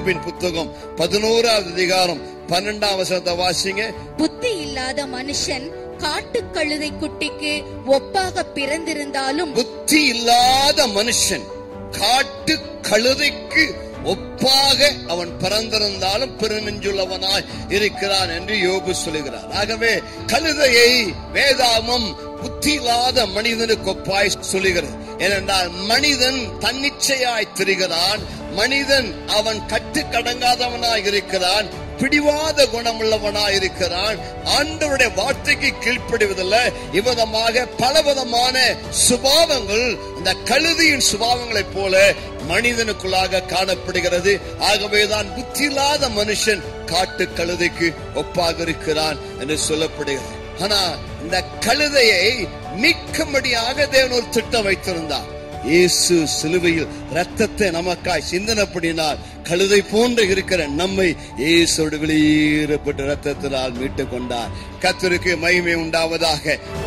யோபின் புத்தகம் பதினோராவது அதிகாரம் பன்னெண்டாம் வசனத்தை வாசிங்க புத்தி இல்லாத மனுஷன் காட்டு கழுதை குட்டிக்கு ஒப்பாக பிறந்திருந்தாலும் புத்தி இல்லாத மனுஷன் காட்டு கழுதைக்கு ஒப்பாக அவன் பிறந்திருந்தாலும் பெருநெஞ்சுள்ளவனாய் இருக்கிறான் என்று யோபு சொல்லுகிறார் ஆகவே கழுதையை வேதாமம் புத்தி இல்லாத மனிதனுக்கு ஒப்பாய் சொல்லுகிறது ஏனென்றால் மனிதன் தன்னிச்சையாய் திரிகிறான் மனிதன் அவன் கட்டுக்கடங்காதவனாய் இருக்கிறான் பிடிவாத குணமுள்ளவனாய் இருக்கிறான் ஆண்டவருடைய வார்த்தைக்கு கீழ்ப்படிவதில்லை இவ்விதமாக பலவிதமான சுபாவங்கள் இந்த கழுதியின் சுபாவங்களைப் போல மனிதனுக்குள்ளாக காணப்படுகிறது ஆகவேதான் புத்தி இல்லாத மனுஷன் காட்டு கழுதைக்கு ஒப்பாக இருக்கிறான் என்று சொல்லப்படுகிறது ஆனா இந்த கழுதையை மீட்கும்படியாக தேவன் ஒரு திட்டம் வைத்திருந்தார் இயேசு சிலுவையில் ரத்தத்தை நமக்காய் சிந்தனப்படினால் கழுதை போன்று இருக்கிற நம்மை இயேசோடு வெளியேறப்பட்ட ரத்தத்தினால் மீட்டுக் கொண்டார் கத்தருக்கு மகிமை உண்டாவதாக